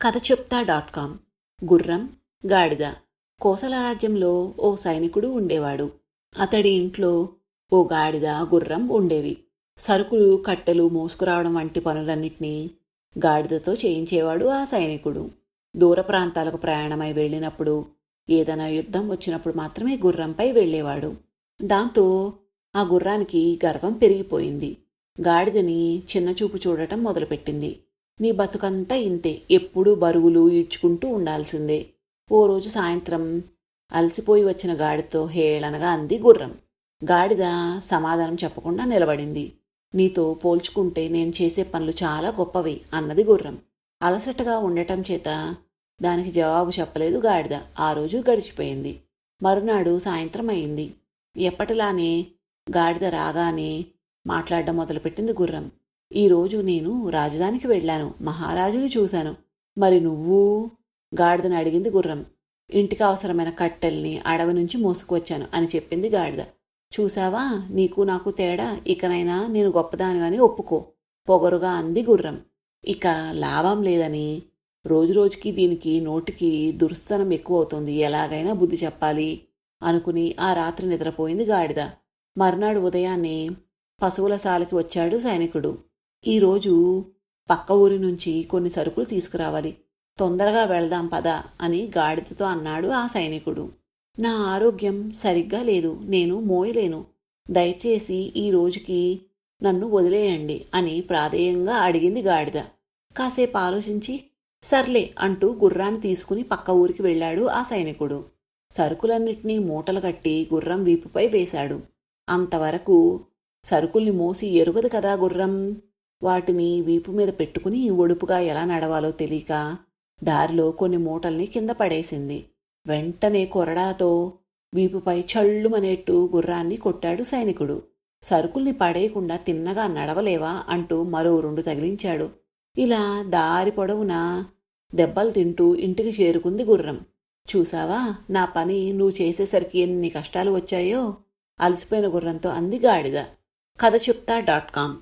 కథ చెప్తా dot com గుర్రం గాడిద కోసల రాజ్యంలో ఓ సైనికుడు ఉండేవాడు అతడి ఇంట్లో ఓ గాడిద గుర్రం ఉండేవి సరుకులు కట్టెలు మోసుకురావడం వంటి పనులన్నింటినీ గాడిదతో చేయించేవాడు ఆ సైనికుడు దూర ప్రాంతాలకు ప్రయాణమై వెళ్ళినప్పుడు ఏదైనా యుద్ధం వచ్చినప్పుడు మాత్రమే గుర్రంపై వెళ్ళేవాడు దాంతో ఆ గుర్రానికి గర్వం పెరిగిపోయింది గాడిదని చిన్నచూపు చూడటం మొదలుపెట్టింది నీ బతుకంతా ఇంతే ఎప్పుడూ బరువులు ఈడ్చుకుంటూ ఉండాల్సిందే ఓ రోజు సాయంత్రం అలసిపోయి వచ్చిన గాడితో హేళనగా అంది గుర్రం గాడిద సమాధానం చెప్పకుండా నిలబడింది నీతో పోల్చుకుంటే నేను చేసే పనులు చాలా గొప్పవి అన్నది గుర్రం అలసటగా ఉండటం చేత దానికి జవాబు చెప్పలేదు గాడిద ఆ రోజు గడిచిపోయింది మరునాడు సాయంత్రం అయింది ఎప్పటిలానే గాడిద రాగానే మాట్లాడడం మొదలుపెట్టింది గుర్రం ఈరోజు నేను రాజధానికి వెళ్ళాను మహారాజుని చూశాను మరి నువ్వు గాడిదని అడిగింది గుర్రం ఇంటికి అవసరమైన కట్టెల్ని అడవి నుంచి మోసుకువచ్చాను అని చెప్పింది గాడిద చూశావా నీకు నాకు తేడా ఇకనైనా నేను గొప్పదానివని ఒప్పుకో పొగరుగా అంది గుర్రం ఇక లాభం లేదని రోజురోజుకి దీనికి నోటికి దుర్స్థనం ఎక్కువ అవుతుంది ఎలాగైనా బుద్ధి చెప్పాలి అనుకుని ఆ రాత్రి నిద్రపోయింది గాడిద మర్నాడు ఉదయాన్నే పశువుల సాలకి వచ్చాడు సైనికుడు ఈరోజు పక్క ఊరి నుంచి కొన్ని సరుకులు తీసుకురావాలి తొందరగా వెళ్దాం పద అని గాడిదతో అన్నాడు ఆ సైనికుడు నా ఆరోగ్యం సరిగ్గా లేదు నేను మోయలేను దయచేసి ఈ రోజుకి నన్ను వదిలేయండి అని ప్రాధేయంగా అడిగింది గాడిద కాసేపు ఆలోచించి సర్లే అంటూ గుర్రాన్ని తీసుకుని పక్క ఊరికి వెళ్ళాడు ఆ సైనికుడు సరుకులన్నిటినీ మూటలు కట్టి గుర్రం వీపుపై వేశాడు అంతవరకు సరుకుల్ని మోసి ఎరుగదు కదా గుర్రం వాటిని వీపు మీద పెట్టుకుని ఒడుపుగా ఎలా నడవాలో తెలియక దారిలో కొన్ని మూటల్ని కింద పడేసింది వెంటనే కొరడాతో వీపుపై చల్లుమనేట్టు గుర్రాన్ని కొట్టాడు సైనికుడు సరుకుల్ని పడేయకుండా తిన్నగా నడవలేవా అంటూ మరో రెండు తగిలించాడు ఇలా దారి పొడవునా దెబ్బలు తింటూ ఇంటికి చేరుకుంది గుర్రం చూసావా నా పని నువ్వు చేసేసరికి ఎన్ని కష్టాలు వచ్చాయో అలసిపోయిన గుర్రంతో అంది గాడిద కథ చెప్తా డాట్ కామ్